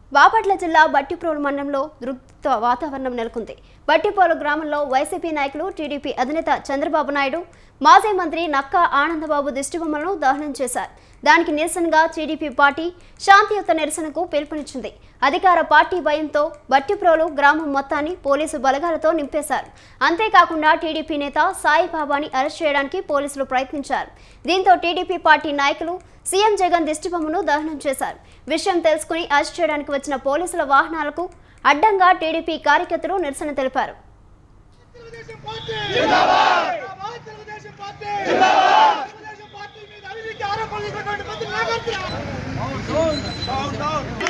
బాపట్ల జిల్లా బట్టిప్రోలు మండలంలో దృప్త వాతావరణం నెలకొంది బట్టిప్రోలు గ్రామంలో వైసీపీ నాయకులు టీడీపీ అధినేత చంద్రబాబు నాయుడు మాజీ మంత్రి నక్కా ఆనందబాబు దిష్టిబొమ్మలను దహనం చేశారు దానికి నిరసనగా టీడీపీ పార్టీ శాంతియుత నిరసనకు పిలుపునిచ్చింది అధికార పార్టీ భయంతో బట్టిప్రోలు గ్రామం మొత్తాన్ని పోలీసు బలగాలతో నింపేశారు అంతేకాకుండా టీడీపీ నేత సాయిబాబాని అరెస్ట్ చేయడానికి పోలీసులు ప్రయత్నించారు దీంతో టీడీపీ పార్టీ నాయకులు సీఎం జగన్ దిష్టిబొమ్మను దహనం చేశారు విషయం తెలుసుకుని అరెస్ట్ చేయడానికి వచ్చిన పోలీసుల వాహనాలకు అడ్డంగా టీడీపీ కార్యకర్తలు నిరసన తెలిపారు తెలుగుదేశం పార్టీ జిందాబాద్ తెలుగుదేశం పార్టీ జిందాబాద్ తెలుగుదేశం పార్టీ మీద అవినీతి ఆరోపణలు చేసినటువంటి మంత్రి నాగార్జున